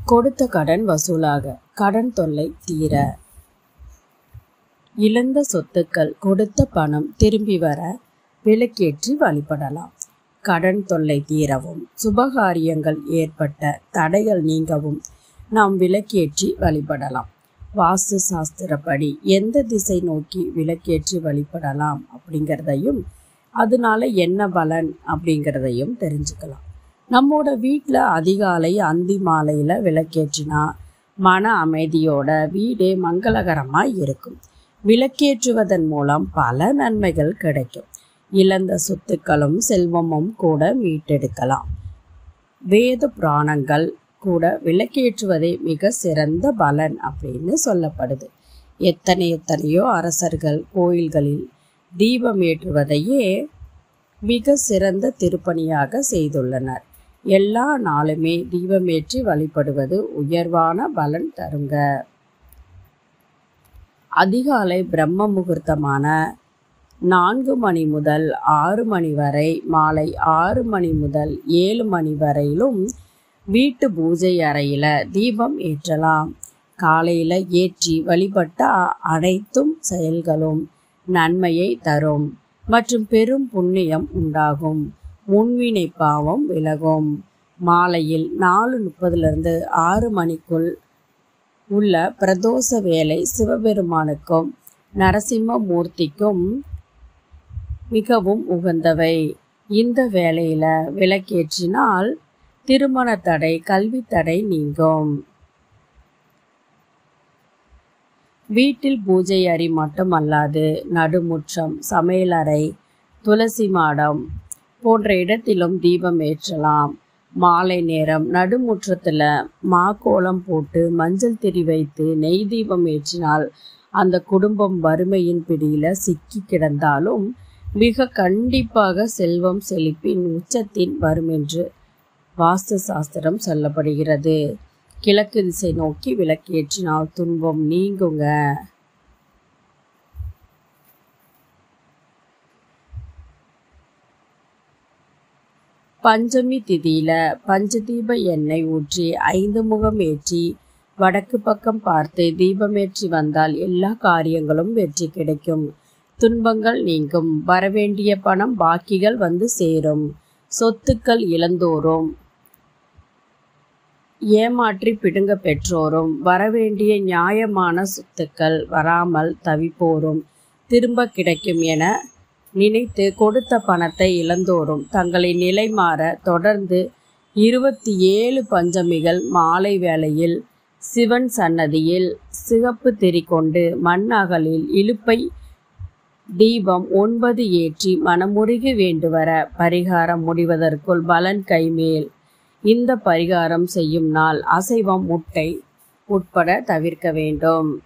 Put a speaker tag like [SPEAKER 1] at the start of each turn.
[SPEAKER 1] கொடுத்த கடன் வசூலாக கடன் தொல்லை தீர இழந்த சொத்துக்கள் கொடுத்த பணம் திரும்பி வர விலக்கேற்றி வழிபடலாம் கடன் தொல்லை தீரவும் சுபகாரியங்கள் ஏற்பட்ட தடைகள் நீங்கவும் நாம் விளக்கேற்றி வழிபடலாம் வாஸ்து சாஸ்திரப்படி எந்த திசை நோக்கி விளக்கேற்றி வழிபடலாம் அப்படிங்கிறதையும் அதனால என்ன பலன் அப்படிங்கிறதையும் தெரிஞ்சுக்கலாம் நம்மோட வீட்டில் அதிகாலை அந்தி மாலையில் விளக்கேற்றினா மன அமைதியோட வீடே மங்களகரமாக இருக்கும் விளக்கேற்றுவதன் மூலம் பல நன்மைகள் கிடைக்கும் இழந்த சொத்துக்களும் செல்வமும் கூட மீட்டெடுக்கலாம் வேத புராணங்கள் கூட விளக்கேற்றுவதே மிக சிறந்த பலன் அப்படின்னு சொல்லப்படுது எத்தனை எத்தனையோ அரசர்கள் கோயில்களில் தீபம் ஏற்றுவதையே மிக சிறந்த திருப்பணியாக செய்துள்ளனர் எல்லா நாளுமே தீபமேற்றி வழிபடுவது உயர்வான பலன் தருங்க அதிகாலை பிரம்ம முகூர்த்தமான நான்கு மணி முதல் ஆறு மணி வரை மாலை ஆறு மணி முதல் ஏழு மணி வரையிலும் வீட்டு பூஜை அறையில் தீபம் ஏற்றலாம் காலையில் ஏற்றி வழிபட்ட அனைத்தும் செயல்களும் நன்மையை தரும் மற்றும் பெரும் புண்ணியம் உண்டாகும் முன்வினை பாவம் விலகும் மாலையில் நாலு முப்பதுலேருந்து ஆறு மணிக்குள் உள்ள பிரதோஷ வேலை சிவபெருமானுக்கும் நரசிம்ம மூர்த்திக்கும் மிகவும் உகந்தவை இந்த வேளையில் விளக்கேற்றினால் திருமண தடை கல்வி தடை நீங்கும் வீட்டில் பூஜை அறை மட்டுமல்லாது நடுமுற்றம் சமையலறை துளசி மாடம் போன்ற இடத்திலும் தீபம் ஏற்றலாம் மாலை நேரம் நடுமுற்றத்தில் மாக்கோலம் போட்டு மஞ்சள் திரி வைத்து நெய் தீபம் ஏற்றினால் அந்த குடும்பம் வறுமையின் பிடியில் சிக்கி கிடந்தாலும் மிக கண்டிப்பாக செல்வம் செழிப்பின் உச்சத்தின் வரும் என்று வாஸ்து சாஸ்திரம் சொல்லப்படுகிறது கிழக்கு திசை நோக்கி விளக்கேற்றினால் துன்பம் நீங்குங்க பஞ்சமி திதியில பஞ்சதீப எண்ணெய் ஊற்றி ஐந்து முகம் ஏற்றி வடக்கு பக்கம் பார்த்து தீபமேற்றி வந்தால் எல்லா காரியங்களும் வெற்றி கிடைக்கும் துன்பங்கள் நீங்கும் வரவேண்டிய பணம் பாக்கிகள் வந்து சேரும் சொத்துக்கள் இழந்தோரும் ஏமாற்றி பிடுங்க பெற்றோரும் வரவேண்டிய நியாயமான சொத்துக்கள் வராமல் தவிப்போரும் திரும்ப கிடைக்கும் என நினைத்து கொடுத்த பணத்தை இழந்தோரும் தங்களை நிலை மாற தொடர்ந்து இருபத்தி ஏழு பஞ்சமிகள் மாலை வேளையில் சிவன் சன்னதியில் சிகப்பு திரி கொண்டு மண்ணகலில் இழுப்பை தீபம் ஒன்பது ஏற்றி மனமுருகி வேண்டுவர பரிகாரம் முடிவதற்குள் பலன் கைமேல் இந்த பரிகாரம் செய்யும் நாள் அசைவம் முட்டை உட்பட தவிர்க்க வேண்டும்